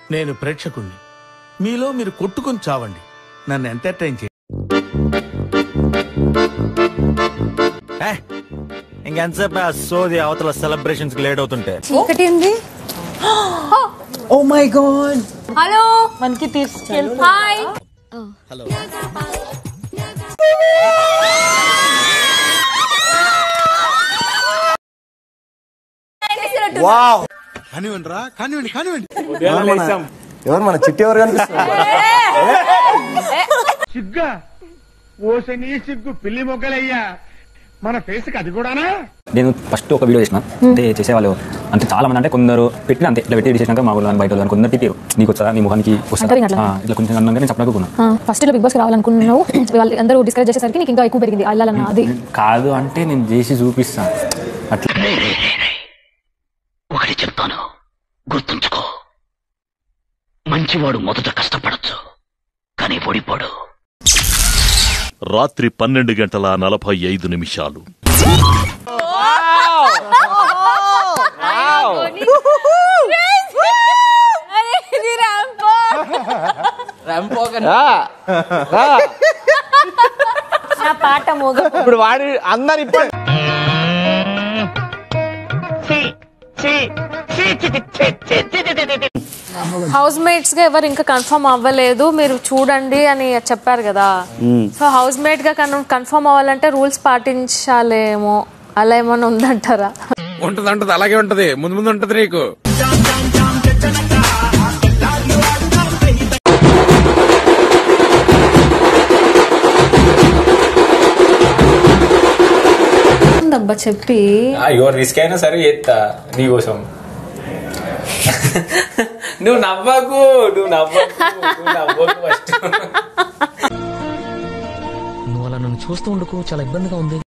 నేను ప్రేక్షకుణ్ణి మీలో మీరు కొట్టుకుని చావండి నన్ను ఎంటర్టైన్ చేయండి ఇంకెంతసేపు ఆ సోది అవతల సెలబ్రేషన్స్ లేట్ అవుతుంటే చీకటి ఉంది ఓ మై గాడ్ హలో మనకి తీసుకెళ్ళి హాయ్ వావ్ కానివ్వండి రా కానివ్వండి కానివ్వండి ఎవరు మన చిట్టి ఎవరు కనిపిస్తారు సిగ్గా ఓసని సిగ్గు పిల్లి మొగ్గలయ్యా మన ఫేస్ కి అది కూడానా నేను ఫస్ట్ ఒక వీడియో చేసిన అంటే చేసేవాళ్ళు అంటే చాలా మంది అంటే కొందరు పెట్టిన అంతే ఇట్లా పెట్టి చేసినాక మా వాళ్ళు బయట వాళ్ళు కొందరు తిట్టారు నీకు వచ్చా నీ ముఖానికి వస్తా అంటారు అట్లా? ఇట్లా కొంచెం అన్నాక నేను చెప్పనుకున్నా ఫస్ట్ లో బిగ్ బాస్ రావాలనుకున్నావు వాళ్ళు అందరూ డిస్కస్ చేసేసరికి నీకు ఇంకా ఎక్కువ పెరిగింది వెళ్ళాలన్న అది కాదు అంటే నేను చేసి చూపిస్తాను అట్లా ఒకటి చెప్తాను గుర్తుంచుకో మంచివాడు మొదట కష్టపడచ్చు కానీ ఓడిపోడు రాత్రి పన్నెండు గంటల నలభై ఐదు నిమిషాలు నా పాట మోగ ఇప్పుడు వాడి అందరు ఇప్పుడు హౌస్ మేట్స్ గా ఎవరు ఇంకా కన్ఫర్మ్ అవ్వలేదు మీరు చూడండి అని చెప్పారు కదా సో హౌస్ మేట్ గా కన్ఫర్మ్ అవ్వాలంటే రూల్స్ పాటించాలేమో అలా ఏమైనా ఉందంటారా ఉంటది ఉంటది అలాగే ఉంటది ముందు ముందు ఉంటది నీకు ఉందబ్బా చెప్పి అయ్యో రిస్క్ అయినా సరే ఎత్తా నీకోసం నువ్వు నవ్వకు నువ్వు నవ్వకు నువ్వు నవ్వకు ఫస్ట్ నువ్వు అలా నన్ను చూస్తూ ఉండకు చాలా ఇబ్బందిగా ఉంది